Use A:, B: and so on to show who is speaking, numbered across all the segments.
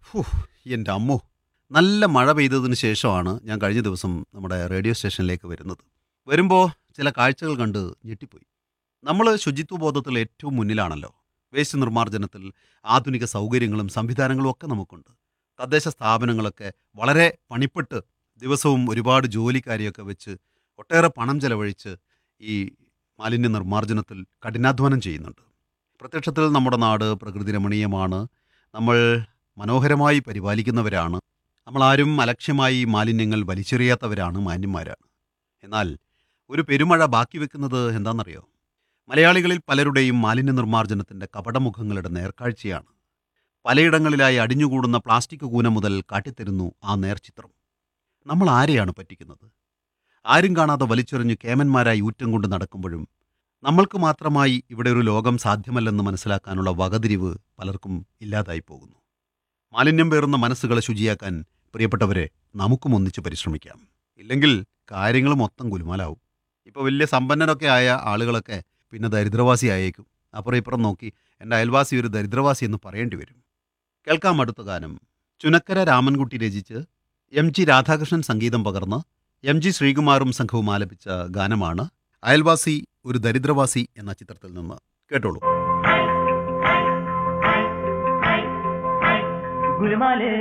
A: who, എൻ്റെ അമ്മോ നല്ല മഴ പെയ്തതിന് ശേഷമാണ് ഞാൻ കഴിഞ്ഞ ദിവസം നമ്മുടെ റേഡിയോ സ്റ്റേഷനിലേക്ക് വരുന്നത് വരുമ്പോൾ ചില കാഴ്ചകൾ കണ്ട് ഞെട്ടിപ്പോയി നമ്മൾ ശുചിത്വ ബോധത്തിൽ ഏറ്റവും മുന്നിലാണല്ലോ വേസ്റ്റ് നിർമ്മാർജ്ജനത്തിൽ ആധുനിക സൗകര്യങ്ങളും സംവിധാനങ്ങളും ഒക്കെ നമുക്കുണ്ട് തദ്ദേശ സ്ഥാപനങ്ങളൊക്കെ വളരെ പണിപ്പെട്ട് ദിവസവും ഒരുപാട് ജോലിക്കാരെയൊക്കെ വെച്ച് ഒട്ടേറെ പണം ചെലവഴിച്ച് ഈ മാലിന്യ നിർമ്മാർജ്ജനത്തിൽ കഠിനാധ്വാനം ചെയ്യുന്നുണ്ട് പ്രത്യക്ഷത്തിൽ നമ്മുടെ നാട് പ്രകൃതി രമണീയമാണ് നമ്മൾ മനോഹരമായി പരിപാലിക്കുന്നവരാണ് നമ്മളാരും അലക്ഷ്യമായി മാലിന്യങ്ങൾ വലിച്ചെറിയാത്തവരാണ് മാന്യന്മാരാണ് എന്നാൽ ഒരു പെരുമഴ ബാക്കി വെക്കുന്നത് എന്താണെന്നറിയോ മലയാളികളിൽ പലരുടെയും മാലിന്യ നിർമ്മാർജ്ജനത്തിൻ്റെ കപടമുഖങ്ങളുടെ നേർക്കാഴ്ചയാണ് പലയിടങ്ങളിലായി അടിഞ്ഞുകൂടുന്ന പ്ലാസ്റ്റിക് കൂന മുതൽ കാട്ടിത്തരുന്നു ആ നേർചിത്രം നമ്മൾ ആരെയാണ് പറ്റിക്കുന്നത് ആരും കാണാതെ വലിച്ചെറിഞ്ഞ് കേമന്മാരായി ഊറ്റം കൊണ്ട് നടക്കുമ്പോഴും നമ്മൾക്ക് മാത്രമായി ഇവിടെ ഒരു ലോകം സാധ്യമല്ലെന്ന് മനസ്സിലാക്കാനുള്ള വകതിരിവ് പലർക്കും ഇല്ലാതായി പോകുന്നു മാലിന്യം പേറുന്ന മനസ്സുകളെ ശുചിയാക്കാൻ പ്രിയപ്പെട്ടവരെ നമുക്കും ഒന്നിച്ച് പരിശ്രമിക്കാം ഇല്ലെങ്കിൽ കാര്യങ്ങൾ മൊത്തം കുലുമാലാവും ഇപ്പോൾ വലിയ സമ്പന്നരൊക്കെ ആയ ആളുകളൊക്കെ പിന്നെ ദരിദ്രവാസി ആയേക്കും അപ്പുറം ഇപ്പുറം നോക്കി എൻ്റെ അയൽവാസി ഒരു ദരിദ്രവാസി എന്ന് പറയേണ്ടി വരും കേൾക്കാം അടുത്ത ഗാനം ചുനക്കര രാമൻകുട്ടി രചിച്ച് എം ജി രാധാകൃഷ്ണൻ സംഗീതം പകർന്ന് എം ജി ശ്രീകുമാറും സംഘവും ആലപിച്ച ഗാനമാണ് അയൽവാസി ഒരു ദരിദ്രവാസി എന്ന ചിത്രത്തിൽ നിന്ന് കേട്ടോളൂ
B: ഗുലുമാല്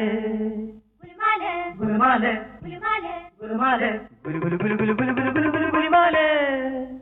C: ഗുലുമാല്
B: ഗുലുമാല്
C: ഗുലുമാല്
B: ഗുലുമാല് ഗുലു ഗുലു ഗുലു ഗുലു ഗുലു ഗുലു ഗുലു ഗുലു ഗുലുമാല്